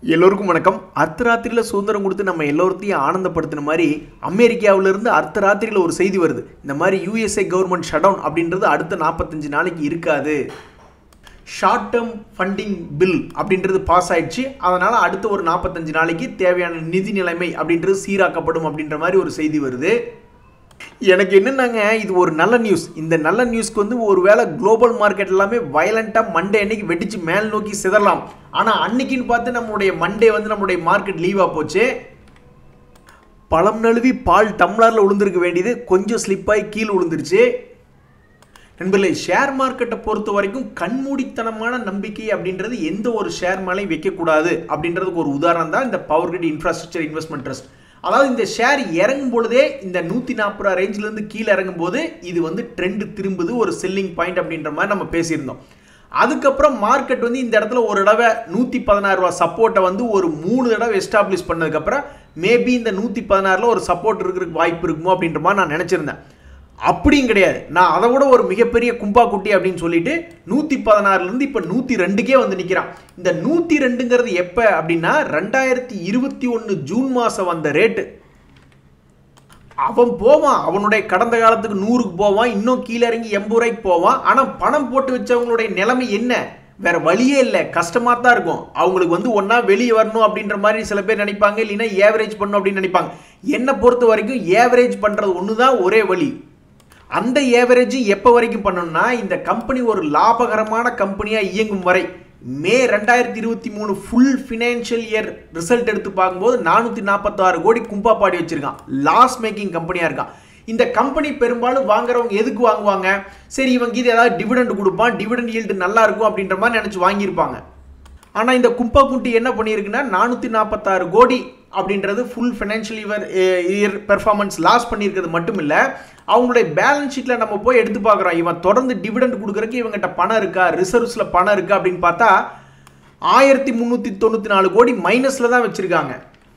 எல்லோருக்கும் வணக்கம் அர்த்தராத்திரியில் சுதந்திரம் கொடுத்து நம்ம எல்லோருத்தையும் ஆனந்தப்படுத்தின மாதிரி அமெரிக்காவிலிருந்து அர்த்தராத்திரியில் ஒரு செய்தி வருது இந்த மாதிரி யூஎஸ்ஏ கவர்மெண்ட் ஷட் டவுன் அப்படின்றது அடுத்த நாற்பத்தஞ்சு நாளைக்கு இருக்காது ஷார்ட் டேர்ம் ஃபண்டிங் பில் அப்படின்றது பாஸ் ஆயிடுச்சு அதனால் அடுத்த ஒரு நாற்பத்தஞ்சு நாளைக்கு தேவையான நிதி நிலைமை அப்படின்றது சீராக்கப்படும் அப்படின்ற மாதிரி ஒரு செய்தி வருது எனக்கு என்னன்னாங்க இது ஒரு நல்ல நியூஸ் இந்த நல்ல நியூஸ்க்கு வந்து ஒருவேளை குளோபல் மார்க்கெட் எல்லாமே வயலண்ட்டாக மண்டே அன்னைக்கு வெடிச்சு மேல் நோக்கி சிதறலாம் ஆனால் அன்னைக்குன்னு பார்த்து நம்மளுடைய மண்டே வந்து நம்மளுடைய மார்க்கெட் லீவாக போச்சு பழம் நழுவி பால் டம்ளரில் விழுந்திருக்க வேண்டியது கொஞ்சம் ஸ்லிப்பாகி கீழே விழுந்துருச்சு நண்பர்களே ஷேர் மார்க்கெட்டை பொறுத்த வரைக்கும் கண்மூடித்தனமான நம்பிக்கை அப்படின்றது எந்த ஒரு ஷேர் மேலேயும் வைக்கக்கூடாது அப்படின்றதுக்கு ஒரு உதாரணம் தான் இந்த power grid infrastructure investment trust அதாவது இந்த ஷேர் இறங்கும் பொழுதே இந்த நூற்றி நாற்பது ரூபா ரேஞ்சிலேருந்து கீழே இறங்கும் போது இது வந்து ட்ரெண்டு திரும்புது ஒரு செல்லிங் பாயிண்ட் அப்படின்ற மாதிரி நம்ம பேசியிருந்தோம் அதுக்கப்புறம் மார்க்கெட் வந்து இந்த இடத்துல ஒரு தடவை நூற்றி பதினாறு ரூபா சப்போர்ட்டை வந்து ஒரு மூணு தடவை எஸ்டாப்ளிஷ் பண்ணதுக்கப்புறம் மேபி இந்த நூற்றி பதினாறில் ஒரு சப்போர்ட் இருக்கிறதுக்கு வாய்ப்பு இருக்குமோ அப்படின்ற மாதிரி நான் நினச்சிருந்தேன் அப்படியும் கிடையாது நான் அதை விட ஒரு மிகப்பெரிய கும்பா குட்டி அப்படின்னு சொல்லிட்டு நூற்றி பதினாறுலேருந்து இப்போ நூற்றி ரெண்டுக்கே வந்து நிற்கிறான் இந்த நூற்றி ரெண்டுங்கிறது எப்போ அப்படின்னா ரெண்டாயிரத்தி இருபத்தி ஒன்று ஜூன் மாதம் வந்த ரேட்டு அவன் போவான் அவனுடைய கடந்த காலத்துக்கு நூறுக்கு போவான் இன்னும் கீழே இறங்கி எண்பது ரூபாய்க்கு போவான் ஆனால் பணம் போட்டு வச்சவங்களுடைய நிலைமை என்ன வேற வழியே இல்லை கஷ்டமாக தான் இருக்கும் அவங்களுக்கு வந்து ஒன்றா வெளியே வரணும் அப்படின்ற மாதிரி சில பேர் நினைப்பாங்க இல்லைன்னா ஏவரேஜ் பண்ணணும் அப்படின்னு நினைப்பாங்க என்னை பொறுத்த வரைக்கும் ஏவரேஜ் பண்ணுறது ஒன்று தான் ஒரே வழி அந்த ஏவரேஜ் எப்போ வரைக்கும் பண்ணணும்னா இந்த கம்பெனி ஒரு லாபகரமான கம்பெனியாக இயங்கும் வரை மே ரெண்டாயிரத்தி இருபத்தி மூணு ஃபுல் ஃபினான்ஷியல் இயர் ரிசல்ட் எடுத்து பார்க்கும்போது நானூற்றி நாற்பத்தாறு கோடி கும்பா பாடி வச்சிருக்கான் லாஸ் மேக்கிங் கம்பெனியாக இருக்கான் இந்த கம்பெனி பெரும்பாலும் வாங்குறவங்க எதுக்கு வாங்குவாங்க சரி இவங்க இது ஏதாவது டிவிடெண்ட் கொடுப்பான் டிவிடெண்ட் ஈல்டு நல்லா இருக்கும் அப்படின்ற மாதிரி நினச்சி வாங்கியிருப்பாங்க ஆனால் இந்த கும்பா குட்டி என்ன பண்ணியிருக்குன்னா நானூற்றி நாற்பத்தாறு கோடி அப்படின்றது full financial year year performance loss பண்ணியிருக்கிறது மட்டும் இல்லை அவங்களுடைய பேலன்ஸ் ஷீட்டில் நம்ம போய் எடுத்து பார்க்குறோம் இவன் தொடர்ந்து டிவிடெண்ட் கொடுக்குறதுக்கு இவங்ககிட்ட பணம் இருக்கா ரிசர்வ்ஸில் பணம் இருக்கா அப்படின்னு பார்த்தா ஆயிரத்தி முந்நூற்றி தொண்ணூற்றி நாலு கோடி மைனஸில் தான் வச்சுருக்காங்க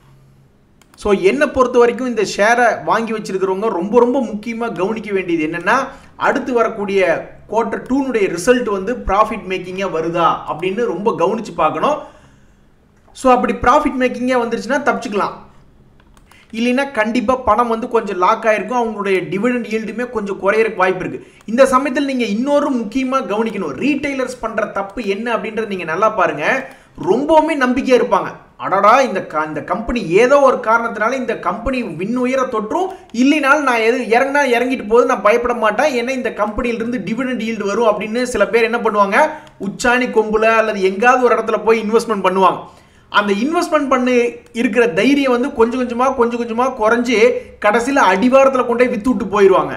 ஸோ என்னை பொறுத்த வரைக்கும் இந்த ஷேரை வாங்கி வச்சிருக்கிறவங்க ரொம்ப ரொம்ப முக்கியமாக கவனிக்க வேண்டியது என்னென்னா அடுத்து வரக்கூடிய குவார்டர் டூனுடைய ரிசல்ட் வந்து ப்ராஃபிட் மேக்கிங்காக வருதா அப்படின்னு ரொம்ப கவனித்து பார்க்கணும் ஸோ அப்படி ப்ராஃபிட் மேக்கிங்காக வந்துருச்சுன்னா தப்பிச்சுக்கலாம் இல்லைன்னா கண்டிப்பாக பணம் வந்து கொஞ்சம் லாக் ஆகிருக்கும் அவங்களுடைய டிவிடெண்ட் ஈல்டுமே கொஞ்சம் குறையிறக்கு வாய்ப்பு இருக்குது இந்த சமயத்தில் நீங்கள் இன்னொரு முக்கியமாக கவனிக்கணும் ரீட்டைலர்ஸ் பண்ணுற தப்பு என்ன அப்படின்றத நீங்கள் நல்லா பாருங்கள் ரொம்பவுமே நம்பிக்கையாக இருப்பாங்க அடடா இந்த க இந்த கம்பெனி ஏதோ ஒரு காரணத்தினால இந்த கம்பெனி விண்ணுயர தொற்றும் இல்லைனாலும் நான் எது இறங்கினா இறங்கிட்டு போது நான் பயப்பட மாட்டேன் ஏன்னா இந்த கம்பெனியிலிருந்து டிவிடெண்ட் ஈல்டு வரும் அப்படின்னு சில பேர் என்ன பண்ணுவாங்க உச்சாணி கொம்புல அல்லது எங்காவது ஒரு இடத்துல போய் இன்வெஸ்ட்மெண்ட் பண்ணுவாங்க அந்த இன்வெஸ்ட்மெண்ட் பண்ணி இருக்கிற தைரியம் வந்து கொஞ்சம் கொஞ்சமாக கொஞ்சம் கொஞ்சமாக குறைஞ்சி கடைசியில் அடிவாரத்தில் கொண்டு போய் வித்து விட்டு போயிடுவாங்க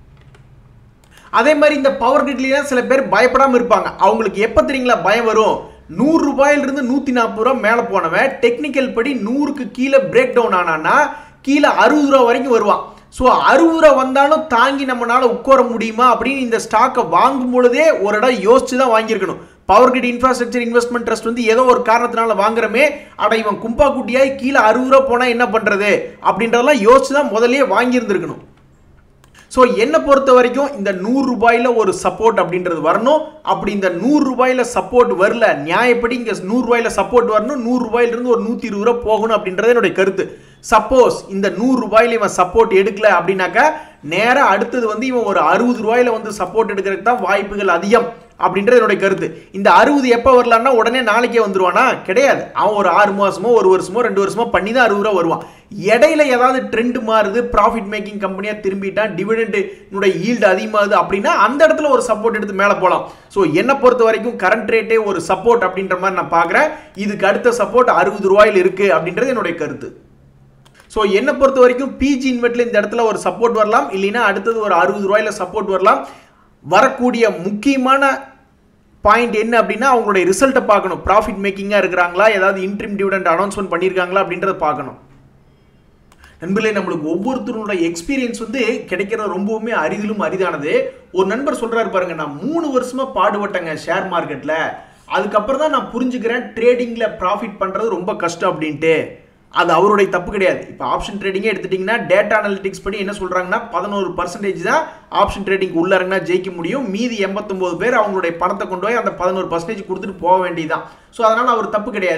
அதே மாதிரி இந்த பவர் கிரிட்லாம் சில பேர் பயப்படாமல் இருப்பாங்க அவங்களுக்கு எப்போ தெரியுங்களா பயம் வரும் நூறு ரூபாயிலிருந்து நூற்றி நாற்பது ரூபா மேலே போனவன் டெக்னிக்கல் படி நூறுக்கு கீழே பிரேக் டவுன் ஆனான்னா கீழே அறுபது ரூபா வரைக்கும் வருவான் ஸோ அறுபது ரூபா வந்தாலும் தாங்கி நம்மளால உட்கார முடியுமா அப்படின்னு இந்த ஸ்டாக்கை வாங்கும் பொழுதே ஒரு இடம் யோசிச்சு தான் வாங்கியிருக்கணும் power grid infrastructure investment trust வந்து ஏதோ ஒரு காரணத்தினால வாங்குறமே அட இவன் கும்பா குட்டியாய் கீழே அறுபது ரூபா போனால் என்ன பண்ணுறது அப்படின்றதெல்லாம் யோசிச்சு தான் முதலே வாங்கியிருந்திருக்கணும் ஸோ என்னை பொறுத்த வரைக்கும் இந்த நூறு ரூபாயில் ஒரு சப்போர்ட் அப்படின்றது வரணும் அப்படி இந்த நூறு ரூபாயில் சப்போர்ட் வரல நியாயப்படி இங்கே நூறு ரூபாயில் சப்போர்ட் வரணும் நூறு ரூபாயிலிருந்து ஒரு நூற்றி இருபது ரூபா போகணும் அப்படின்றது என்னுடைய கருத்து சப்போஸ் இந்த நூறு ரூபாயில் இவன் சப்போர்ட் எடுக்கல அப்படின்னாக்கா நேராக அடுத்தது வந்து இவன் ஒரு அறுபது ரூபாயில் வந்து சப்போர்ட் எடுக்கிறதுக்கு தான் வாய்ப்புகள் அதிகம் அப்படின்றது என்னுடைய கருத்து இந்த அறுபது எப்போ வரலான்னா உடனே நாளைக்கே வந்துருவானா கிடையாது அவன் ஒரு ஆறு மாசமோ ஒரு வருஷமோ ரெண்டு வருஷமோ பண்ணி தான் அறுபது ரூபா வருவான் இடையில ஏதாவது ட்ரெண்ட் மாறுது ப்ராஃபிட் மேக்கிங் கம்பெனியாக திரும்பிட்டான் டிவிடெண்ட் ஈல்டு அதிகமாகுது அப்படின்னா அந்த இடத்துல ஒரு சப்போர்ட் எடுத்து மேலே போகலாம் ஸோ என்னை பொறுத்த வரைக்கும் கரண்ட் ரேட்டே ஒரு சப்போர்ட் அப்படின்ற மாதிரி நான் பார்க்குறேன் இதுக்கு அடுத்த சப்போர்ட் அறுபது ரூபாயில் இருக்குது அப்படின்றது என்னுடைய கருத்து ஸோ என்னை பொறுத்த வரைக்கும் பிஜி இன்வெர்ட்டில் இந்த இடத்துல ஒரு சப்போர்ட் வரலாம் இல்லைன்னா அடுத்தது ஒரு அறுபது ரூபாயில் சப்போர்ட் வரலாம் வரக்கூடிய முக்கியமான பாயிண்ட் என்ன அப்படின்னா அவங்களுடைய ரிசல்ட்டை பார்க்கணும் ப்ராஃபிட் மேக்கிங்காக இருக்கிறாங்களா ஏதாவது இன்ட்ரிம் டிவிடெண்ட் அனௌன்ஸ்மெண்ட் பண்ணியிருக்காங்களா அப்படின்றத பார்க்கணும் நண்பர்களே நம்மளுக்கு ஒவ்வொருத்தருடைய எக்ஸ்பீரியன்ஸ் வந்து கிடைக்கிறது ரொம்பவுமே அரிதிலும் அரிதானது ஒரு நண்பர் சொல்கிறாரு பாருங்க நான் மூணு வருஷமாக பாடுபட்டேங்க ஷேர் மார்க்கெட்டில் அதுக்கப்புறம் தான் நான் புரிஞ்சுக்கிறேன் ட்ரேடிங்கில் ப்ராஃபிட் பண்ணுறது ரொம்ப கஷ்டம் அப்படின்ட்டு அது அவருடைய தப்பு கிடையாது இப்போ ஆப்ஷன் ட்ரேடிங்கே எடுத்துட்டிங்கன்னா டேட்டா அனலிட்டிக்ஸ் படி என்ன சொல்கிறாங்கன்னா பதினோரு பர்சன்டேஜ் தான் ஆப்ஷன் ட்ரேடிங் உள்ள இறங்கினா ஜெயிக்க முடியும் மீதி எண்பத்தொம்போது பேர் அவங்களுடைய பணத்தை கொண்டு போய் அந்த பதினோரு பர்சன்டேஜ் கொடுத்துட்டு போக வேண்டியதுதான் ஸோ அதனால் அவர் தப்பு கிடையாது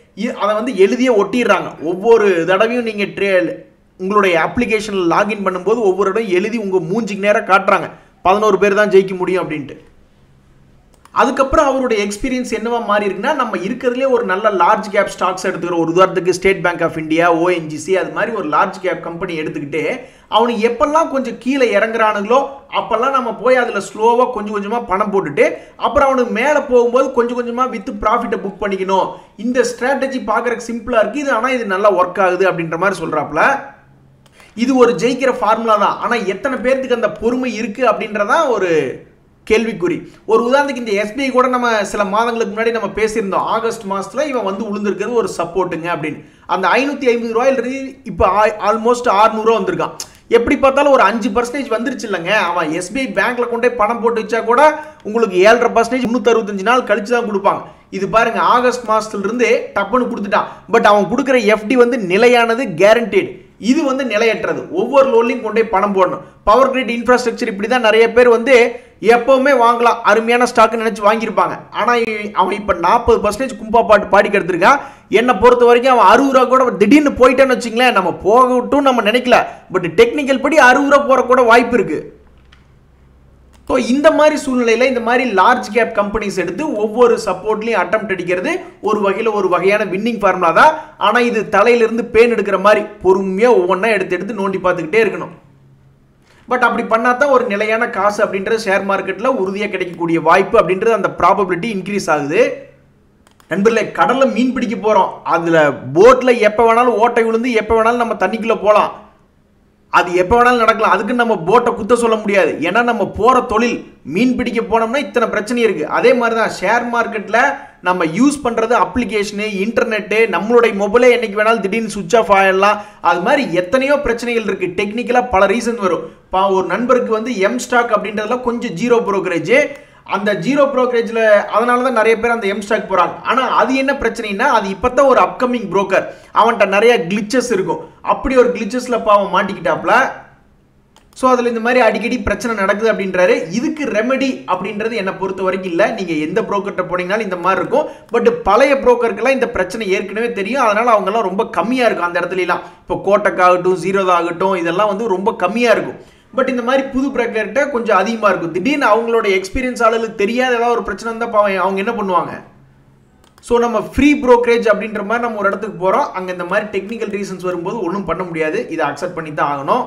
இ- அதை வந்து எழுதியே ஒட்டிடுறாங்க ஒவ்வொரு தடவையும் நீங்கள் ட்ரே உங்களுடைய அப்ளிகேஷனில் லாகின் பண்ணும்போது ஒவ்வொரு இடம் எழுதி உங்கள் மூஞ்சிக்கு நேராக காட்டுறாங்க பதினோரு பேர் தான் ஜெயிக்க முடியும் அப்படின்ட்டு அதுக்கப்புறம் அவருடைய எக்ஸ்பீரியன்ஸ் என்னவா மாறி இருக்குன்னா நம்ம இருக்கிறதுலே ஒரு நல்ல லார்ஜ் கேப் ஸ்டாக்ஸ் எடுத்துக்கிறோம் ஒரு உதாரணத்துக்கு State Bank of India ONGC அது மாதிரி ஒரு லார்ஜ் கேப் கம்பெனி எடுத்துக்கிட்டு அவனுக்கு எப்பெல்லாம் கொஞ்சம் கீழே இறங்குறானுங்களோ அப்பெல்லாம் நம்ம போய் அதில் ஸ்லோவாக கொஞ்சம் கொஞ்சமாக பணம் போட்டுட்டு அப்புறம் அவனுக்கு மேலே போகும்போது கொஞ்சம் கொஞ்சமாக வித்து ப்ராஃபிட்டை புக் பண்ணிக்கணும் இந்த ஸ்ட்ராட்டஜி பார்க்குறக்கு சிம்பிளாக இருக்குது இது ஆனால் இது நல்லா ஒர்க் ஆகுது அப்படின்ற மாதிரி சொல்கிறாப்புல இது ஒரு ஜெயிக்கிற ஃபார்முலா தான் ஆனால் எத்தனை பேர்த்துக்கு அந்த பொறுமை இருக்குது அப்படின்றதான் ஒரு கேள்விக்குறி ஒரு உதாரணத்துக்கு இந்த எஸ்பிஐ கூட நம்ம சில மாதங்களுக்கு முன்னாடி நம்ம பேசியிருந்தோம் ஆகஸ்ட் மாதத்தில் இவன் வந்து உளுந்திருக்கிறது ஒரு சப்போர்ட்டுங்க அப்படின்னு அந்த ஐநூற்றி ஐம்பது ரூபாயிலிருந்து இப்போ ஆல்மோஸ்ட் ஆறுநூறுவா வந்திருக்கான் எப்படி பார்த்தாலும் ஒரு அஞ்சு பர்சன்டேஜ் வந்துருச்சு இல்லைங்க அவன் எஸ்பிஐ பேங்க்ல கொண்டு போய் பணம் போட்டு வச்சா கூட உங்களுக்கு ஏழரை பர்சன்டேஜ் முந்நூற்றறுபத்தஞ்சு நாள் கழிச்சு தான் கொடுப்பாங்க இது பாருங்க ஆகஸ்ட் மாசத்துல இருந்து டப்புன்னு கொடுத்துட்டான் பட் அவன் கொடுக்குற எஃப்டி வந்து நிலையானது கேரண்டீட் இது வந்து நிலையற்றது ஒவ்வொரு லோன்லையும் கொண்டு போய் பணம் போடணும் பவர் கிரிட் இன்ஃப்ராஸ்ட்ரக்சர் இப்படி தான் நிறைய பேர் வந்து எப்பவுமே வாங்கலாம் அருமையான ஸ்டாக் நினைச்சு வாங்கியிருப்பாங்க ஆனா இ- அவன் இப்ப நாற்பது பர்சன்டேஜ் கும்பா பாட்டு பாடி எடுத்திருக்கான் என்னை பொறுத்த வரைக்கும் அவன் அறுபது ரூபா கூட திடீர்னு போயிட்டான்னு வச்சுங்களேன் நம்ம போகட்டும் நம்ம நினைக்கல பட் டெக்னிக்கல் படி அறுபது ரூபா போற கூட வாய்ப்பு இருக்கு ஸோ இந்த மாதிரி சூழ்நிலையில் இந்த மாதிரி லார்ஜ் கேப் கம்பெனிஸ் எடுத்து ஒவ்வொரு சப்போர்ட்லையும் அட்டம் அடிக்கிறது ஒரு வகையில் ஒரு வகையான வின்னிங் ஃபார்முலா தான் ஆனால் இது தலையிலிருந்து பேன் எடுக்கிற மாதிரி பொறுமையாக ஒவ்வொன்றா எடுத்து எடுத்து நோண்டி பார்த்துக்கிட்டே இருக்கணும் பட் அப்படி பண்ணா தான் ஒரு நிலையான காசு அப்படின்றது ஷேர் மார்க்கெட்டில் உறுதியாக கிடைக்கக்கூடிய வாய்ப்பு அப்படின்றது அந்த ப்ராபபிலிட்டி இன்க்ரீஸ் ஆகுது நண்பர்களே கடல்ல மீன் பிடிக்க போறோம் அதுல போட்ல எப்ப வேணாலும் ஓட்டை விழுந்து எப்ப வேணாலும் நம்ம தண்ணிக்குள்ள போலாம் அது எப்போ வேணாலும் நடக்கலாம் அதுக்கு நம்ம போட்டை குத்த சொல்ல முடியாது ஏன்னா நம்ம போற தொழில் மீன் பிடிக்க போனோம்னா இத்தனை பிரச்சனை இருக்கு அதே மாதிரி தான் ஷேர் மார்க்கெட்ல நம்ம யூஸ் பண்றது அப்ளிகேஷனு இன்டர்நெட்டு நம்மளுடைய மொபைலே என்னைக்கு வேணாலும் திடீர்னு சுவிச் ஆஃப் ஆயிடலாம் அது மாதிரி எத்தனையோ பிரச்சனைகள் இருக்கு டெக்னிக்கலா பல ரீசன் வரும் பா ஒரு நண்பருக்கு வந்து எம் ஸ்டாக் அப்படின்றதுல கொஞ்சம் ஜீரோ brokerage அந்த ஜீரோ ப்ரோக்கரேஜில் அதனால தான் நிறைய பேர் அந்த எம் ஸ்டாக் போகிறாங்க ஆனால் அது என்ன பிரச்சனைனா அது இப்போ தான் ஒரு அப்கமிங் broker அவன்கிட்ட நிறைய கிளிச்சஸ் இருக்கும் அப்படி ஒரு கிளிச்சஸில் பாவம் மாட்டிக்கிட்டாப்ல ஸோ அதில் இந்த மாதிரி அடிக்கடி பிரச்சனை நடக்குது அப்படின்றாரு இதுக்கு ரெமெடி அப்படின்றது என்னை பொறுத்த வரைக்கும் இல்லை நீங்கள் எந்த ப்ரோக்கர்கிட்ட போனீங்கனாலும் இந்த மாதிரி இருக்கும் பட் பழைய ப்ரோக்கருக்கெல்லாம் இந்த பிரச்சனை ஏற்கனவே தெரியும் அதனால் அவங்கெல்லாம் ரொம்ப கம்மியாக இருக்கும் அந்த இடத்துலலாம் இப்போ கோட்டக் ஆகட்டும் ஜீரோதா ஆகட்டும் இதெல்லாம் வந்து ரொம்ப கம்மியாக இருக்கும் பட் இந்த மாதிரி புது பிரேக்கர்கிட்ட கொஞ்சம் அதிகமாக இருக்கும் திடீர்னு அவங்களோட எக்ஸ்பீரியன்ஸ் ஆளுகளுக்கு தெரியாத ஏதாவது ஒரு பிரச்சனை இருந்தால் பாவம் அவங்க என்ன பண்ணுவாங்க ஸோ நம்ம ஃப்ரீ brokerage அப்படின்ற மாதிரி நம்ம ஒரு இடத்துக்கு போகிறோம் அங்கே இந்த மாதிரி டெக்னிக்கல் ரீசன்ஸ் வரும்போது ஒன்றும் பண்ண முடியாது இதை அக்செப்ட் பண்ணி தான் ஆகணும்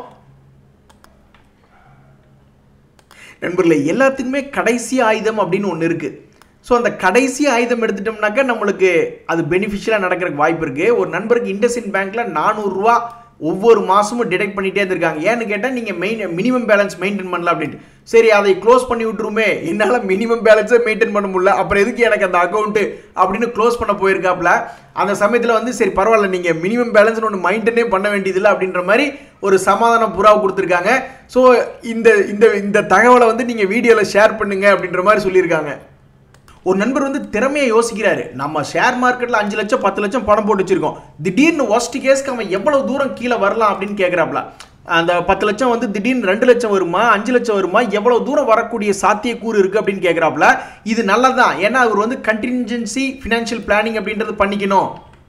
நண்பர்களே எல்லாத்துக்குமே கடைசி ஆயுதம் அப்படின்னு ஒன்று இருக்குது ஸோ அந்த கடைசி ஆயுதம் எடுத்துட்டோம்னாக்கா நம்மளுக்கு அது பெனிஃபிஷியலாக நடக்கிறதுக்கு வாய்ப்பு இருக்குது ஒரு நண்பருக்கு இண்டஸ்இன் பேங்க்கில் நானூறுரூவா ஒவ்வொரு மாதமும் டிடெக்ட் பண்ணிகிட்டே இருந்திருக்காங்க ஏன்னு கேட்டால் நீங்கள் மெயின் மினிமம் பேலன்ஸ் மெயின்டைன் பண்ணல அப்படின்ட்டு சரி அதை க்ளோஸ் பண்ணி விட்டுருமே என்னால் மினிமம் பேலன்ஸே மெயின்டைன் பண்ண முடியல அப்புறம் எதுக்கு எனக்கு அந்த அக்கௌண்ட்டு அப்படின்னு க்ளோஸ் பண்ண போயிருக்காப்ல அந்த சமயத்தில் வந்து சரி பரவாயில்ல நீங்கள் மினிமம் பேலன்ஸ்னு ஒன்று மெயின்டைனே பண்ண வேண்டியதில்லை அப்படின்ற மாதிரி ஒரு சமாதான புறாவை கொடுத்துருக்காங்க ஸோ இந்த இந்த இந்த தகவலை வந்து நீங்கள் வீடியோவில் ஷேர் பண்ணுங்க அப்படின்ற மாதிரி சொல்லியிருக்காங்க ஒரு நண்பர் வந்து திறமையை யோசிக்கிறாரு நம்ம ஷேர் மார்க்கெட்டில் அஞ்சு லட்சம் பத்து லட்சம் பணம் போட்டு வச்சிருக்கோம் திடீர்னு ஒஸ்ட் கேஸ்க்கு அவன் எவ்வளவு தூரம் கீழே வரலாம் அப்படின்னு கேட்குறாப்ல அந்த பத்து லட்சம் வந்து திடீர்னு ரெண்டு லட்சம் வருமா அஞ்சு லட்சம் வருமா எவ்வளவு தூரம் வரக்கூடிய சாத்தியக்கூறு இருக்கு அப்படின்னு கேட்குறாப்ல இது நல்லதுதான் ஏன்னா அவர் வந்து கண்டின்ஜென்சி ஃபினான்ஷியல் பிளானிங் அப்படின்றது பண்ணிக்கணும்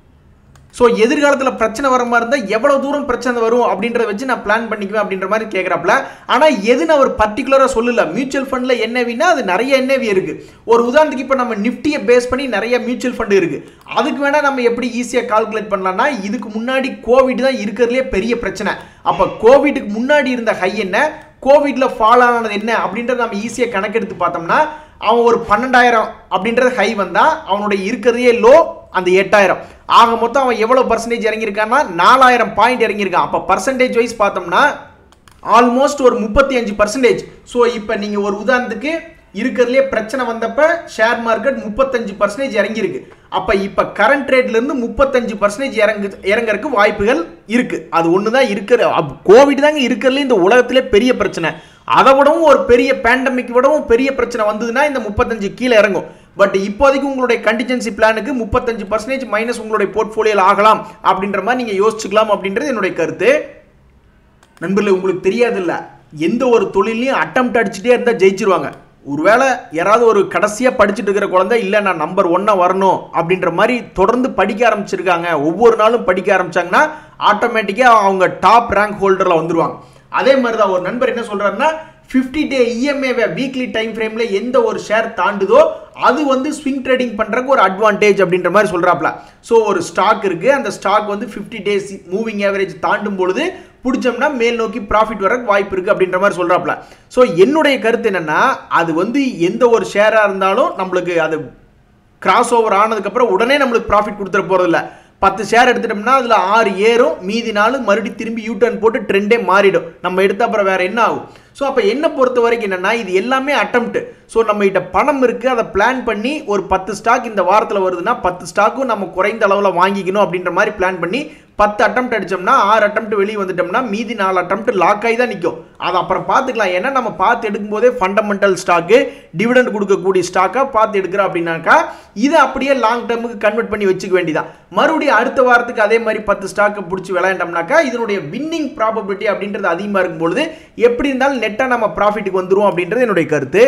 ஸோ எதிர்காலத்தில் பிரச்சனை வர மாதிரி இருந்தால் எவ்வளோ தூரம் பிரச்சனை வரும் அப்படின்றத வச்சு நான் பிளான் பண்ணிக்குவேன் அப்படின்ற மாதிரி கேட்குறாப்ல ஆனால் எதுன்னு அவர் பர்டிகுலராக சொல்லல மியூச்சுவல் ஃபண்டில் என்னவினா அது நிறைய என்னவி இருக்குது ஒரு உதாரணத்துக்கு இப்போ நம்ம நிஃப்டியை பேஸ் பண்ணி நிறைய மியூச்சுவல் ஃபண்டு இருக்குது அதுக்கு வேணால் நம்ம எப்படி ஈஸியாக கால்குலேட் பண்ணலாம்னா இதுக்கு முன்னாடி கோவிட் தான் இருக்கிறதுலே பெரிய பிரச்சனை அப்போ கோவிடுக்கு முன்னாடி இருந்த ஹை என்ன கோவிட்ல ஃபால் ஆனது என்ன அப்படின்றத நம்ம ஈஸியாக கணக்கெடுத்து பார்த்தோம்னா அவன் ஒரு பன்னெண்டாயிரம் அப்படின்றது ஹை வந்தா அவனுடைய இருக்கிறதே லோ அந்த எட்டாயிரம் ஆக மொத்தம் அவன் எவ்வளவு பர்சன்டேஜ் இறங்கியிருக்கான்னா நாலாயிரம் பாயிண்ட் இறங்கியிருக்கான் அப்போ பர்சன்டேஜ் வைஸ் பார்த்தோம்னா ஆல்மோஸ்ட் ஒரு முப்பத்தி அஞ்சு பர்சன்டேஜ் ஸோ இப்போ நீங்கள் ஒரு உதாரணத்துக்கு இருக்கிறதுலே பிரச்சனை வந்தப்ப ஷேர் மார்க்கெட் முப்பத்தஞ்சு பர்சன்டேஜ் இறங்கியிருக்கு அப்போ இப்போ கரண்ட் ரேட்ல இருந்து முப்பத்தஞ்சு பர்சன்டேஜ் இறங்கு இறங்கறதுக்கு வாய்ப்புகள் இருக்கு அது ஒன்று தான் இருக்கிற கோவிட் தாங்க இருக்கிறதுல இந்த உலகத்திலே பெரிய பிரச்சனை அதை விடவும் ஒரு பெரிய பேண்டமிக் விடவும் பெரிய பிரச்சனை வந்ததுன்னா இந்த முப்பத்தஞ்சு கீழே இறங்கும் பட் இப்போதைக்கு உங்களுடைய கண்டிஜென்சி பிளானுக்கு முப்பத்தஞ்சு பர்சன்டேஜ் மைனஸ் உங்களுடைய போர்ட்ஃபோலியோவில் ஆகலாம் அப்படின்ற மாதிரி நீங்கள் யோசிச்சுக்கலாம் அப்படின்றது என்னுடைய கருத்து நண்பர்களே உங்களுக்கு தெரியாதுல்ல எந்த ஒரு தொழிலையும் அட்டம் அடிச்சுட்டே இருந்தால் ஜெயிச்சிருவாங்க ஒருவேளை யாராவது ஒரு கடைசியாக படிச்சுட்டு இருக்கிற குழந்தை இல்லை நான் நம்பர் ஒன்னாக வரணும் அப்படின்ற மாதிரி தொடர்ந்து படிக்க ஆரம்பிச்சிருக்காங்க ஒவ்வொரு நாளும் படிக்க ஆரம்பிச்சாங்கன்னா ஆட்டோமேட்டிக்காக அவங்க டாப் ரேங்க் ஹோல்டரில் வந்துருவாங்க அதே மாதிரி தான் ஒரு நண்பர் என்ன சொல்கிறாருன்னா ஃபிஃப்டி டே இஎம்ஏவை வீக்லி டைம் ஃப்ரேமில் எந்த ஒரு ஷேர் தாண்டுதோ அது வந்து ஸ்விங் ட்ரேடிங் பண்ணுறதுக்கு ஒரு அட்வான்டேஜ் அப்படின்ற மாதிரி சொல்கிறாப்ல ஸோ ஒரு ஸ்டாக் இருக்குது அந்த ஸ்டாக் வந்து ஃபிஃப்டி டேஸ் மூவிங் ஆவரேஜ் தாண்டும் பொழுது பிடிச்சோம்னா மேல் நோக்கி ப்ராஃபிட் வரக்கு வாய்ப்பு இருக்குது அப்படின்ற மாதிரி சொல்கிறாப்ல ஸோ என்னுடைய கருத்து என்னென்னா அது வந்து எந்த ஒரு ஷேராக இருந்தாலும் நம்மளுக்கு அது கிராஸ் ஓவர் ஆனதுக்கப்புறம் உடனே நம்மளுக்கு ப்ராஃபிட் கொடுத்துட போகிறதில்ல பத்து ஷேர் எடுத்துட்டோம்னா அதில் ஆறு ஏறும் மீதி நாள் மறுபடி திரும்பி யூ டர்ன் போட்டு ட்ரெண்டே மாறிடும் நம்ம எடுத்த அப்புறம் வேற என்ன ஆகும் ஸோ அப்போ என்ன பொறுத்த வரைக்கும் என்னன்னா இது எல்லாமே அட்டம்ப்ட் ஸோ நம்ம கிட்ட பணம் இருக்குது அதை பிளான் பண்ணி ஒரு பத்து ஸ்டாக் இந்த வாரத்தில் வருதுன்னா பத்து ஸ்டாக்கும் நம்ம குறைந்த அளவில் வாங்கிக்கணும் அப்படின்ற மாதிரி பிளான் பண்ணி பத்து அட்டம்ப்ட் அடிச்சோம்னா ஆறு அட்டம்ப்ட் வெளியே வந்துட்டோம்னா மீதி நாலு அட்டம்ப்ட் லாக் ஆகி தான் நிற்கும் அதை அப்புறம் பார்த்துக்கலாம் ஏன்னா நம்ம பார்த்து எடுக்கும்போதே ஃபண்டமெண்டல் ஸ்டாக்கு டிவிடெண்ட் கொடுக்கக்கூடிய ஸ்டாக்காக பார்த்து எடுக்கிறோம் அப்படின்னாக்கா இதை அப்படியே லாங் டேர்முக்கு கன்வெர்ட் பண்ணி வச்சுக்க வேண்டியதான் மறுபடியும் அடுத்த வாரத்துக்கு அதே மாதிரி பத்து ஸ்டாக்கை பிடிச்சி விளையாண்டோம்னாக்கா இதனுடைய வின்னிங் ப்ராபபிலிட்டி அப்படின்றது அதிகமாக இருக்கும் பொழுது எப்படி இருந்தாலும் நெட்டாக நம்ம ப்ராஃபிட்டுக்கு வந்துடும் அப்படின்றது என்னுடைய கருத்து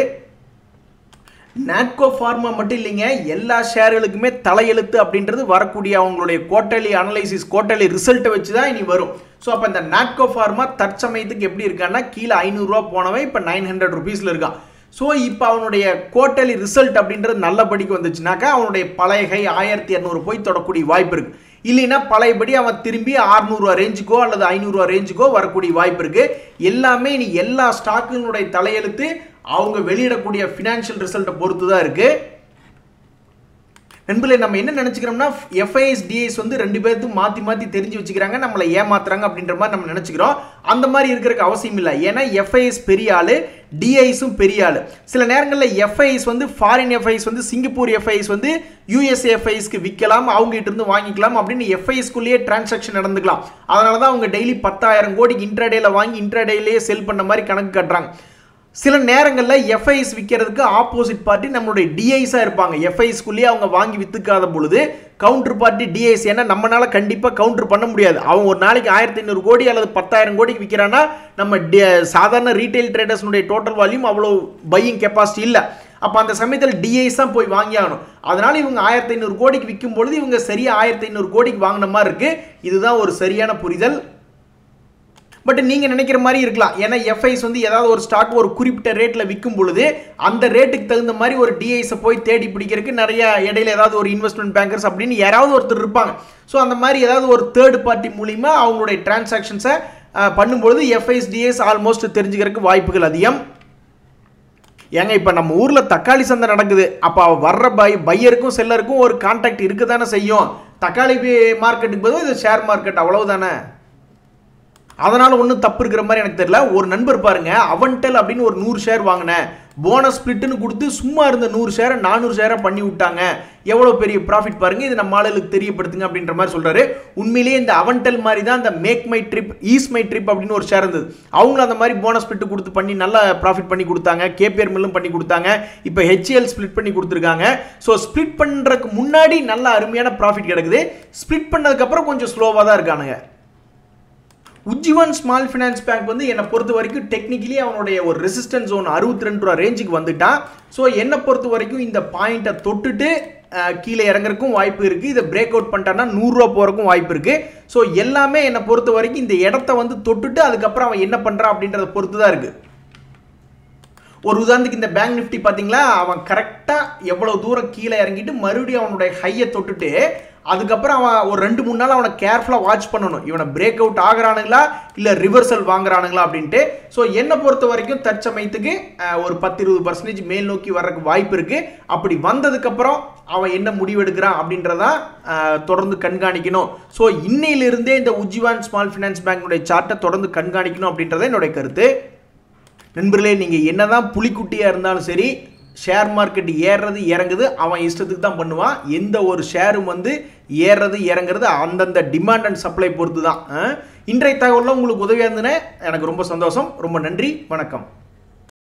நாட்கோ ஃபார்மா மட்டும் இல்லைங்க எல்லா ஷேர்களுக்குமே தலையெழுத்து அப்படின்றது வரக்கூடிய அவங்களுடைய குவார்டர்லி அனலைசிஸ் குவார்டர்லி ரிசல்ட்டை வச்சு தான் இனி வரும் ஸோ அப்போ இந்த நாட்கோ ஃபார்மா தற்சமயத்துக்கு எப்படி இருக்கான்னா கீழே ஐநூறுரூவா போனவன் இப்போ நைன் ஹண்ட்ரட் ருபீஸில் இருக்கான் ஸோ இப்போ அவனுடைய குவார்டர்லி ரிசல்ட் அப்படின்றது நல்லபடிக்கு வந்துச்சுனாக்கா அவனுடைய பழையகை ஆயிரத்தி இரநூறு போய் தொடக்கூடிய வாய்ப்பு இருக்குது இல்லைன்னா பழையபடி அவன் திரும்பி அறுநூறுவா ரேஞ்சுக்கோ அல்லது ஐநூறுரூவா ரேஞ்சுக்கோ வரக்கூடிய வாய்ப்பு இருக்குது எல்லாமே இனி எல்லா ஸ்டாக்குகளுடைய தலையெழுத்து அவங்க வெளியிடக்கூடிய ஃபினான்ஷியல் ரிசல்ட்டை பொறுத்து தான் இருக்குது நண்பர்களே நம்ம என்ன நினச்சிக்கிறோம்னா எஃப்ஐஎஸ் டிஐஸ் வந்து ரெண்டு பேர்த்தும் மாற்றி மாற்றி தெரிஞ்சு வச்சுக்கிறாங்க நம்மளை ஏமாத்துறாங்க அப்படின்ற மாதிரி நம்ம நினச்சிக்கிறோம் அந்த மாதிரி இருக்கிறதுக்கு அவசியம் இல்லை ஏன்னா எஃப்ஐஎஸ் பெரிய ஆள் டிஐஸும் பெரிய ஆள் சில நேரங்களில் எஃப்ஐஎஸ் வந்து ஃபாரின் எஃப்ஐஎஸ் வந்து சிங்கப்பூர் எஃப்ஐஎஸ் வந்து யூஎஸ்ஏ எஃப்ஐஎஸ்க்கு விற்கலாம் அவங்ககிட்ட இருந்து வாங்கிக்கலாம் அப்படின்னு எஃப்ஐஎஸ்குள்ளேயே டிரான்சாக்ஷன் நடந்துக்கலாம் அதனால தான் அவங்க டெய்லி பத்தாயிரம் கோடிக்கு இன்ட்ராடேல வாங்கி இன்ட்ராடேலேயே செல் பண்ண மாதிரி கணக்கு கட்டுறாங்க சில நேரங்களில் எஃப்ஐஎஸ் விற்கிறதுக்கு ஆப்போசிட் பார்ட்டி நம்மளுடைய டிஐஸாக இருப்பாங்க எஃப்ஐஎஸ்குள்ளேயே அவங்க வாங்கி விற்றுக்காத பொழுது கவுண்டர் பார்ட்டி டிஐஸ் ஏன்னா நம்மளால கண்டிப்பாக கவுண்டர் பண்ண முடியாது அவன் ஒரு நாளைக்கு ஆயிரத்தி ஐநூறு கோடி அல்லது பத்தாயிரம் கோடிக்கு விற்கிறான்னா நம்ம சாதாரண ரீட்டைல் ட்ரேடர்ஸ்னுடைய டோட்டல் வால்யூம் அவ்வளோ பையிங் கெப்பாசிட்டி இல்லை அப்போ அந்த சமயத்தில் டிஐஸ் தான் போய் வாங்கி ஆகணும் அதனால இவங்க ஆயிரத்தி ஐநூறு கோடிக்கு விற்கும் பொழுது இவங்க சரியாக ஆயிரத்தி ஐநூறு கோடிக்கு வாங்கின மாதிரி இருக்கு இதுதான் ஒரு சரியான புரிதல் பட் நீங்கள் நினைக்கிற மாதிரி இருக்கலாம் ஏன்னா எஃப்ஐஸ் வந்து ஏதாவது ஒரு ஸ்டாக் ஒரு குறிப்பிட்ட ரேட்டில் விற்கும் பொழுது அந்த ரேட்டுக்கு தகுந்த மாதிரி ஒரு டிஐஸை போய் தேடி பிடிக்கிறதுக்கு நிறைய இடையில ஏதாவது ஒரு இன்வெஸ்ட்மெண்ட் பேங்கர்ஸ் அப்படின்னு யாராவது ஒருத்தர் இருப்பாங்க ஸோ அந்த மாதிரி ஏதாவது ஒரு தேர்ட் பார்ட்டி மூலிமா அவங்களுடைய டிரான்சாக்ஷன்ஸை பண்ணும்பொழுது எஃப்ஐஸ் டிஎஸ் ஆல்மோஸ்ட் தெரிஞ்சுக்கிறதுக்கு வாய்ப்புகள் அதிகம் ஏங்க இப்போ நம்ம ஊரில் தக்காளி சந்தை நடக்குது அப்போ வர்ற பை பையருக்கும் செல்லருக்கும் ஒரு கான்டாக்ட் இருக்க தானே செய்யும் தக்காளி மார்க்கெட்டுக்கு பதில் இது ஷேர் மார்க்கெட் அவ்வளவுதானே அதனால ஒன்றும் தப்பு இருக்கிற மாதிரி எனக்கு தெரியல ஒரு நண்பர் பாருங்க அவன்டெல் அப்படின்னு ஒரு நூறு ஷேர் வாங்கினேன் போனஸ் ஸ்பிளிட்னு கொடுத்து சும்மா இருந்த நூறு ஷேரை நானூறு ஷேரை பண்ணி விட்டாங்க எவ்வளோ பெரிய ப்ராஃபிட் பாருங்க இது நம்ம ஆளுகளுக்கு தெரியப்படுத்துங்க அப்படின்ற மாதிரி சொல்றாரு உண்மையிலேயே இந்த அவன்டெல் மாதிரி தான் இந்த make my trip is my trip அப்படின்னு ஒரு ஷேர் இருந்தது அவங்களும் அந்த மாதிரி போனஸ் ஸ்பிளிட் கொடுத்து பண்ணி நல்லா ப்ராஃபிட் பண்ணி கொடுத்தாங்க கேபிஆர் மில்லும் பண்ணி கொடுத்தாங்க இப்போ ஹெச்எல் ஸ்பிளிட் பண்ணி கொடுத்துருக்காங்க ஸோ ஸ்பிளிட் பண்ணுறதுக்கு முன்னாடி நல்ல அருமையான ப்ராஃபிட் கிடைக்குது ஸ்பிளிட் பண்ணதுக்கப்புறம் கொஞ்சம் ஸ்லோவாக தான் இருக்கானுங்க உஜ்ஜீவன் ஸ்மால் ஃபினான்ஸ் பேங்க் வந்து என்னை பொறுத்த வரைக்கும் டெக்னிக்கலி அவனுடைய ஒரு ரெசிஸ்டன்ஸ் ஜோன் அறுபத்தி ரெண்டு ரூபா ரேஞ்சுக்கு வந்துட்டான் ஸோ என்னை பொறுத்த வரைக்கும் இந்த பாயிண்ட்டை தொட்டுட்டு கீழே இறங்குறதுக்கும் வாய்ப்பு இருக்குது இதை பிரேக் அவுட் பண்ணிட்டான்னா நூறுரூவா போகிறக்கும் வாய்ப்பு இருக்குது ஸோ எல்லாமே என்னை பொறுத்த வரைக்கும் இந்த இடத்த வந்து தொட்டுட்டு அதுக்கப்புறம் அவன் என்ன பண்ணுறான் அப்படின்றத பொறுத்து தான் இருக்குது ஒரு உதாரணத்துக்கு இந்த பேங்க் நிஃப்டி பார்த்தீங்களா அவன் கரெக்டாக எவ்வளோ தூரம் கீழே இறங்கிட்டு மறுபடியும் அவனுடைய ஹையை தொட்டுட்டு அதுக்கப்புறம் அவன் ஒரு ரெண்டு மூணு நாள் அவனை கேர்ஃபுல்லாக வாட்ச் பண்ணணும் இவனை பிரேக் அவுட் ஆகுறானுங்களா இல்லை ரிவர்சல் வாங்குறானுங்களா அப்படின்ட்டு ஸோ என்னை பொறுத்த வரைக்கும் தற்சமயத்துக்கு ஒரு பத்து இருபது பர்சன்டேஜ் மேல் நோக்கி வர்றதுக்கு வாய்ப்பு இருக்குது அப்படி வந்ததுக்கப்புறம் அவன் என்ன முடிவெடுக்கிறான் அப்படின்றதான் தொடர்ந்து கண்காணிக்கணும் ஸோ இன்னையிலிருந்தே இந்த உஜ்ஜிவான் ஸ்மால் ஃபினான்ஸ் பேங்கினுடைய சார்ட்டை தொடர்ந்து கண்காணிக்கணும் அப்படின்றத என்னுடைய கருத்து நண்பர்களே நீங்கள் என்னதான் புலிக்குட்டியாக இருந்தாலும் சரி ஷேர் மார்க்கெட் ஏறுறது இறங்குது அவன் இஷ்டத்துக்கு தான் பண்ணுவான் எந்த ஒரு ஷேரும் வந்து ஏறுறது இறங்குறது அந்தந்த டிமாண்ட் அண்ட் சப்ளை பொறுத்து தான் இன்றைய தகவலில் உங்களுக்கு உதவியாக இருந்ததுன்னு எனக்கு ரொம்ப சந்தோஷம் ரொம்ப நன்றி வணக்கம்